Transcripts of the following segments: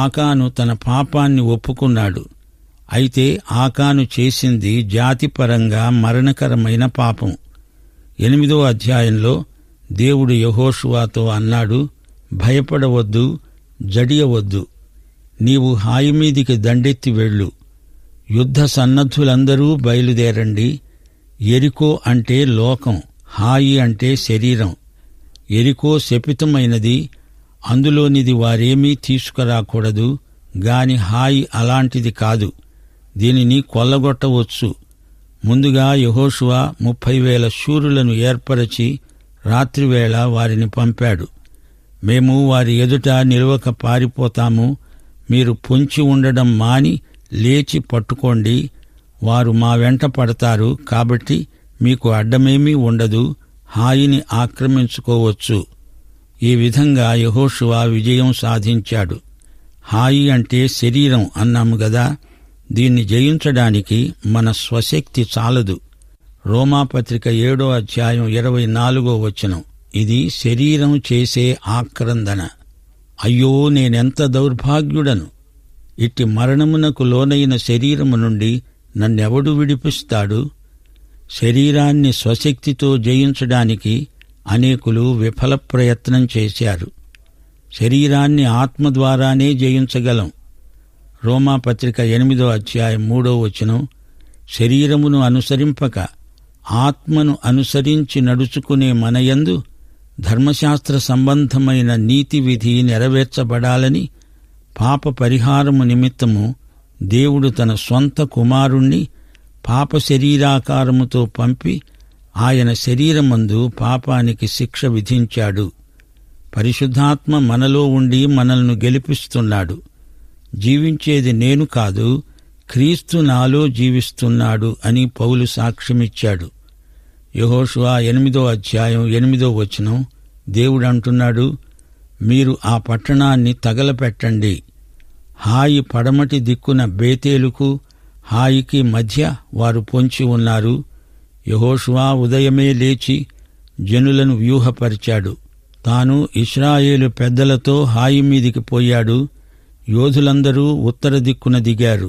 ఆకాను తన పాపాన్ని ఒప్పుకున్నాడు అయితే ఆకాను చేసింది జాతిపరంగా మరణకరమైన పాపం ఎనిమిదో అధ్యాయంలో దేవుడు యహోషువాతో అన్నాడు భయపడవద్దు జడియవద్దు నీవు హాయి మీదికి దండెత్తి వెళ్ళు యుద్ధ సన్నద్ధులందరూ బయలుదేరండి ఎరికో అంటే లోకం హాయి అంటే శరీరం ఎరికో శపితమైనది అందులోనిది వారేమీ తీసుకురాకూడదు గాని హాయి అలాంటిది కాదు దీనిని కొల్లగొట్టవచ్చు ముందుగా యహోషువ ముప్పై వేల శూరులను ఏర్పరచి రాత్రివేళ వారిని పంపాడు మేము వారి ఎదుట నిలవక పారిపోతాము మీరు పొంచి ఉండడం మాని లేచి పట్టుకోండి వారు మా వెంట పడతారు కాబట్టి మీకు అడ్డమేమీ ఉండదు హాయిని ఆక్రమించుకోవచ్చు ఈ విధంగా యహోషువ విజయం సాధించాడు హాయి అంటే శరీరం అన్నాము గదా దీన్ని జయించడానికి మన స్వశక్తి చాలదు రోమాపత్రిక ఏడో అధ్యాయం ఇరవై నాలుగో వచనం ఇది శరీరం చేసే ఆక్రందన అయ్యో నేనెంత దౌర్భాగ్యుడను ఇట్టి మరణమునకు లోనైన శరీరము నుండి నన్నెవడు విడిపిస్తాడు శరీరాన్ని స్వశక్తితో జయించడానికి అనేకులు విఫల ప్రయత్నం చేశారు శరీరాన్ని ఆత్మ ద్వారానే జయించగలం రోమాపత్రిక ఎనిమిదో అధ్యాయం మూడో వచనం శరీరమును అనుసరింపక ఆత్మను అనుసరించి నడుచుకునే మనయందు ధర్మశాస్త్ర సంబంధమైన నీతి విధి నెరవేర్చబడాలని పాప పరిహారము నిమిత్తము దేవుడు తన స్వంత కుమారుణ్ణి పాప శరీరాకారముతో పంపి ఆయన శరీరమందు పాపానికి శిక్ష విధించాడు పరిశుద్ధాత్మ మనలో ఉండి మనల్ని గెలిపిస్తున్నాడు జీవించేది నేను కాదు క్రీస్తు నాలో జీవిస్తున్నాడు అని పౌలు సాక్ష్యమిచ్చాడు యహోషువా ఎనిమిదో అధ్యాయం ఎనిమిదో వచనం దేవుడు అంటున్నాడు మీరు ఆ పట్టణాన్ని తగలపెట్టండి హాయి పడమటి దిక్కున బేతేలుకు హాయికి మధ్య వారు పొంచి ఉన్నారు యహోషువా ఉదయమే లేచి జనులను వ్యూహపరిచాడు తాను ఇస్రాయేలు పెద్దలతో హాయి మీదికి పోయాడు యోధులందరూ ఉత్తర దిక్కున దిగారు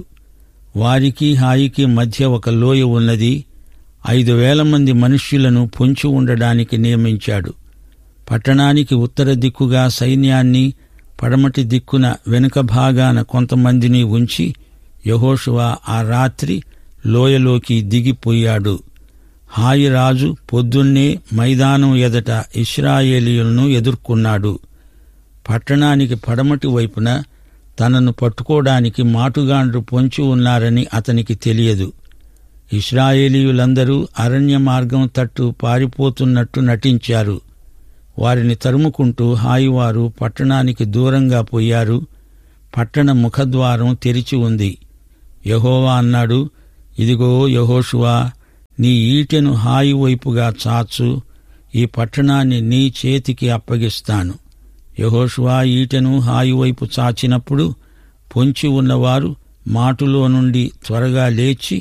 వారికి హాయికి మధ్య ఒక లోయ ఉన్నది ఐదు వేల మంది మనుష్యులను పొంచి ఉండడానికి నియమించాడు పట్టణానికి ఉత్తర దిక్కుగా సైన్యాన్ని పడమటి దిక్కున వెనుక భాగాన కొంతమందిని ఉంచి యహోషువ ఆ రాత్రి లోయలోకి దిగిపోయాడు హాయిరాజు పొద్దున్నే మైదానం ఎదట ఇస్రాయేలీయులను ఎదుర్కొన్నాడు పట్టణానికి పడమటి వైపున తనను పట్టుకోవడానికి మాటుగాండ్రు పొంచి ఉన్నారని అతనికి తెలియదు ఇస్రాయేలీయులందరూ అరణ్య మార్గం తట్టు పారిపోతున్నట్టు నటించారు వారిని తరుముకుంటూ హాయివారు పట్టణానికి దూరంగా పోయారు పట్టణ ముఖద్వారం తెరిచి ఉంది యహోవా అన్నాడు ఇదిగో యహోషువా నీ ఈటెను హాయి వైపుగా చాచు ఈ పట్టణాన్ని నీ చేతికి అప్పగిస్తాను యహోషువా ఈటెను హాయి వైపు చాచినప్పుడు పొంచి ఉన్నవారు మాటులో నుండి త్వరగా లేచి